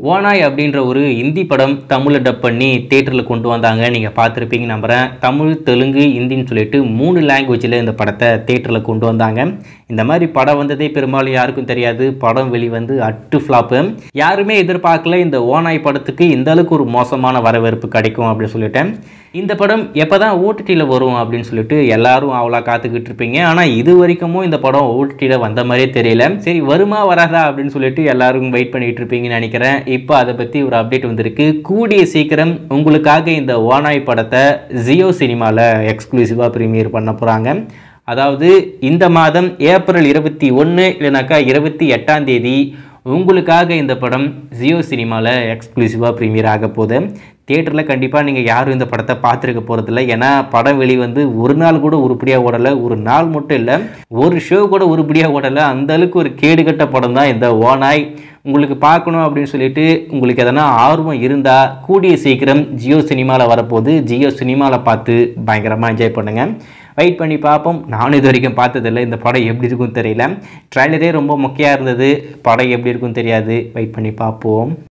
ஓனாய் அப்படின்ற ஒரு இந்தி படம் தமிழில் டப் பண்ணி தேட்டரில் கொண்டு வந்தாங்க நீங்கள் பார்த்துருப்பீங்க நம்புகிறேன் தமிழ் தெலுங்கு ஹிந்தின்னு சொல்லிட்டு மூணு லாங்குவேஜில் இந்த படத்தை தேட்டரில் கொண்டு வந்தாங்க இந்த மாதிரி படம் வந்ததே பெரும்பாலும் யாருக்கும் தெரியாது படம் வெளிவந்து அட்டு ஃப்ளாப்பு யாருமே எதிர்பார்க்கல இந்த ஓனாய் படத்துக்கு இந்த அளவுக்கு ஒரு மோசமான வரவேற்பு கிடைக்கும் அப்படின்னு சொல்லிட்டேன் இந்த படம் எப்போ தான் ஓடிடியில் வரும் அப்படின்னு சொல்லிட்டு எல்லாரும் அவ்வளோ காத்துக்கிட்டு இருப்பீங்க ஆனால் இது வரைக்கும் இந்த படம் ஓடிடியில் வந்த மாதிரியே தெரியல சரி வருமா வராதா அப்படின்னு சொல்லிட்டு எல்லாரும் வெயிட் பண்ணிட்டு இருப்பீங்கன்னு நினைக்கிறேன் இப்போ அதை பற்றி ஒரு அப்டேட் வந்திருக்கு கூடிய சீக்கிரம் உங்களுக்காக இந்த ஓனாய் படத்தை ஜியோ சினிமாவில் எக்ஸ்க்ளூசிவாக ப்ரீமியர் பண்ண போகிறாங்க அதாவது இந்த மாதம் ஏப்ரல் இருபத்தி ஒன்று இல்லைனாக்கா இருபத்தி எட்டாம் தேதி உங்களுக்காக இந்த படம் ஜியோ சினிமாவில் எக்ஸ்க்ளூசிவாக ப்ரீமியர் ஆக போகுது தியேட்டரில் கண்டிப்பாக நீங்கள் யாரும் இந்த படத்தை பார்த்துருக்க போகிறதில்ல ஏன்னா படம் வெளி வந்து ஒரு நாள் கூட உருப்படியாக ஓடலை ஒரு நாள் மட்டும் இல்லை ஒரு ஷோ கூட உருப்படியாக ஓடலை அந்த அளவுக்கு ஒரு கேடுகட்ட படம் தான் இந்த ஓனாய் உங்களுக்கு பார்க்கணும் அப்படின்னு சொல்லிட்டு உங்களுக்கு எதனா ஆர்வம் இருந்தால் கூடிய சீக்கிரம் ஜியோ சினிமாவில் வரப்போகுது ஜியோ சினிமாவில் பார்த்து பயங்கரமாக என்ஜாய் பண்ணுங்கள் வெயிட் பண்ணி பார்ப்போம் நானும் இது வரைக்கும் பார்த்ததில்ல இந்த படம் எப்படி இருக்கும்னு தெரியல ட்ரைலரே ரொம்ப மொக்கையாக இருந்தது படம் எப்படி இருக்கும்னு தெரியாது வெயிட் பண்ணி பார்ப்போம்